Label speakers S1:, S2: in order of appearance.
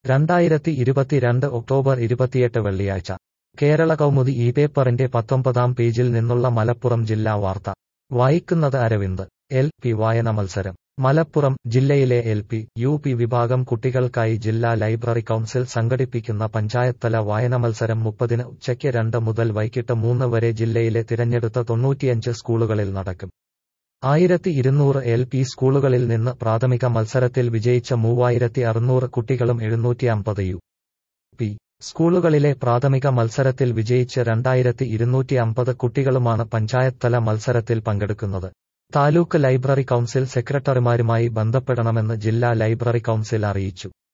S1: രണ്ടായിരത്തി ഇരുപത്തിരണ്ട് ഒക്ടോബർ ഇരുപത്തിയെട്ട് വെള്ളിയാഴ്ച കേരള കൗമുദി ഈ പേപ്പറിന്റെ പത്തൊമ്പതാം പേജിൽ നിന്നുള്ള മലപ്പുറം ജില്ലാ വാർത്ത വായിക്കുന്നത് അരവിന്ദ് എൽ പി വായന മത്സരം മലപ്പുറം ജില്ലയിലെ എൽ പി യു പി വിഭാഗം കുട്ടികൾക്കായി ജില്ലാ ലൈബ്രറി കൗൺസിൽ സംഘടിപ്പിക്കുന്ന പഞ്ചായത്തല വായന മത്സരം മുപ്പതിന് ഉച്ചയ്ക്ക് രണ്ട് മുതൽ വൈകിട്ട് മൂന്ന് വരെ ജില്ലയിലെ തിരഞ്ഞെടുത്ത തൊണ്ണൂറ്റിയഞ്ച് സ്കൂളുകളിൽ നടക്കും ആയിരത്തി ഇരുന്നൂറ് എൽ പി സ്കൂളുകളിൽ നിന്ന് പ്രാഥമിക മത്സരത്തിൽ വിജയിച്ച മൂവായിരത്തി അറുന്നൂറ് കുട്ടികളും എഴുന്നൂറ്റി അമ്പത് യു പി സ്കൂളുകളിലെ പ്രാഥമിക മത്സരത്തിൽ വിജയിച്ച് രണ്ടായിരത്തി ഇരുന്നൂറ്റി അമ്പത് കുട്ടികളുമാണ് പഞ്ചായത്തല മത്സരത്തിൽ പങ്കെടുക്കുന്നത് താലൂക്ക് ലൈബ്രറി കൗൺസിൽ സെക്രട്ടറിമാരുമായി ബന്ധപ്പെടണമെന്ന് ജില്ലാ ലൈബ്രറി കൗൺസിൽ അറിയിച്ചു